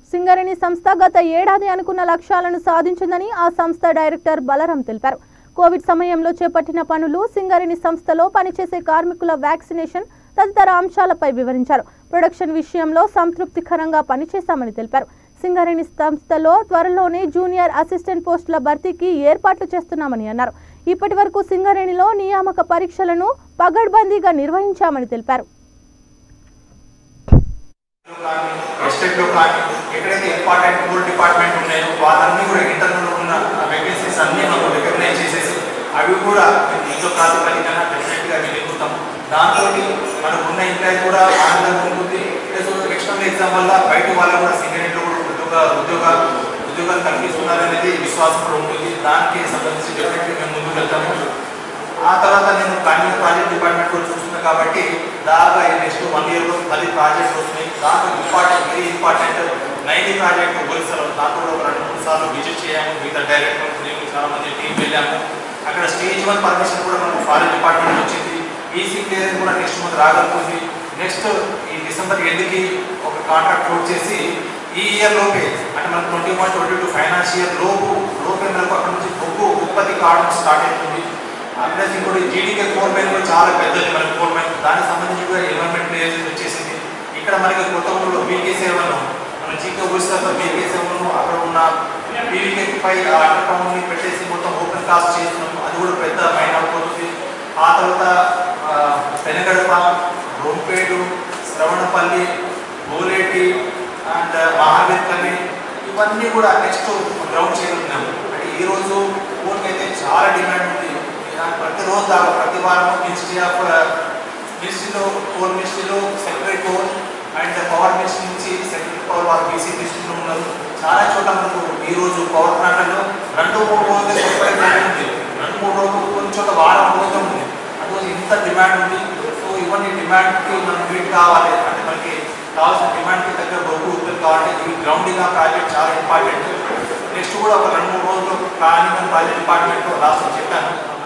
సింగరేణి సంస్థ గత ఏడాది అనుకున్న లక్ష్యాలను సాధించిందని ఆ సంస్థ డైరెక్టర్ బలరాం తెలిపారు కోవిడ్ సమయంలో చేపట్టిన పనులు సింగరేణి సంస్థలో పనిచేసే కార్మికుల వ్యాక్సినేషన్ తదితర అంశాలపై వివరించారు ప్రొడక్షన్ విషయంలో సంతృప్తికరంగా పనిచేశామని తెలిపారు సింగరేణి సంస్థలో త్వరలోనే జూనియర్ అసిస్టెంట్ పోస్టుల భర్తీకి ఏర్పాట్లు చేస్తున్నామని అన్నారు ఇప్పటి వరకు సింగరేణిలో నియామక పరీక్షలను పగడ్బందీగా నిర్వహించామని తెలిపారు కానీ ఎస్టేట్లో కానీ ఎక్కడైతే ఇంపార్టెంట్ మూడు డిపార్ట్మెంట్ ఉన్నాయో వాళ్ళన్నీ కూడా ఇంటర్నల్ ఉన్న వేకెన్సీస్ అన్నీ మనం రికగ్నైజ్ చేసేసి అవి కూడా ఇంట్లో ప్రాతిపదికన డెఫినెట్గా నిలుపుతాం దాంతో మనకు ఉన్న ఎంప్లాయీ కూడా ఆనందంగా ఉంటుంది ప్లస్ ఎక్స్టర్నల్ ఎగ్జామ్ వల్ల బయట వాళ్ళు కూడా సింగరేణిలో కూడా ఉద్యోగ ఉద్యోగ ఉద్యోగాలు కల్పిస్తున్నారనేది విశ్వాసం కూడా ఉంటుంది దానికి సంబంధించి డెఫినెట్గా మేము ముందుకు వెళ్తాము ఆ తర్వాత నేను ప్లానింగ్ ప్రాజెక్ట్ డిపార్ట్మెంట్ కూడా చూస్తున్నాను కాబట్టి దాదాపు నెక్స్ట్ వన్ ఇయర్లో పది ప్రాజెక్ట్స్ వస్తున్నాయి దాంట్లో important very important ninety project ఒరిస్సాలో దాంట్లో కూడా ఒక రెండు మూడు సార్లు విజిట్ చేయాము మిగతా డైరెక్టర్ మేము చాలా మంది టీం వెళ్ళాము అక్కడ స్టేజ్ వన్ పర్మిషన్ కూడా మనకు ఫారెస్ట్ డిపార్ట్మెంట్ వచ్చింది ఈసీ క్లియరెన్స్ కూడా నెక్స్ట్ మంత్ రాగలుగుతుంది నెక్స్ట్ ఈ డిసెంబర్ ఎండ్కి ఒక కాంట్రాక్ట్ క్లోజ్ చేసి ఈ ఇయర్ లోపే అంటే మనకు twenty one twenty two finance year లోపు లోపే మనకు అక్కడ నుంచి బొగ్గు ఉత్పత్తి కావడం స్టార్ట్ అవుతుంది ప్లస్ ఇంకోటి జీడీకే ఫోర్ మైన్ కూడా చాలా పెద్దది మనకి ఫోర్ మైన్ దానికి సంబంధించి కూడా ఎన్వైరన్మెంట్ ఏజెన్సీ వచ్చేసింది ఇక్కడ మనకి కొత్త ఊళ్ళో బీకే సేవను మన జీకే ఊరిస్తాతో బీకే సేవను అక్కడ ఉన్న పీవీకే పై అండర్గ్రౌండ్ని పెట్టేసి మొత్తం ఓపెన్ కాస్ట్ చేస్తున్నాము అది కూడా పెద్ద మైన్ అవుతుంది ఆ తర్వాత ఆ, పెనగడప రొంపేడు శ్రవణపల్లి గోలేటి అండ్ మహావీర్పల్లి ఇవన్నీ కూడా నెక్స్ట్ గ్రౌండ్ చేయనున్నాము అంటే ఈ రోజు కోర్టుకి అయితే చాలా డిమాండ్ ఉంది ఇలా ప్రతిరోజు దాకా ప్రతి వారం మినిస్ట్రీ ఆఫ్ మినిస్ట్రీలో కోర్ మినిస్ట్రీలో secretary core and power ministry నుంచి సెక్రటరీ పవర్ వారు బీసీ మినిస్ట్రీలో ఉన్నారు చాలా చోట్ల మనకు ఈ రోజు పవర్ ప్లాంట్లలో రెండు మూడు రోజులు సెక్రటరీ ప్లాంట్ ఉంది రెండు మూడు రోజులు కొన్ని చోట్ల వారం రోజులు ఉంది అందువల్ల ఇంత డిమాండ్ ఉంది సో ఇవన్నీ డిమాండ్కి మనం మీట్ కావాలి అంటే మనకి కావాల్సిన డిమాండ్కి తగ్గ బొగ్గు ఉత్పత్తి కావాలంటే ఈ గ్రౌండింగ్ ఆ ప్రాజెక్ట్ చాలా ఇంపార్టెంట్ నెక్స్ట్ కూడా ఒక రెండు మూడు రోజులు ప్లానింగ్ అండ్ ప్రాజెక్ట్ డిపార్ట్మెంట్లో రాష్ట్రం చెప్పాను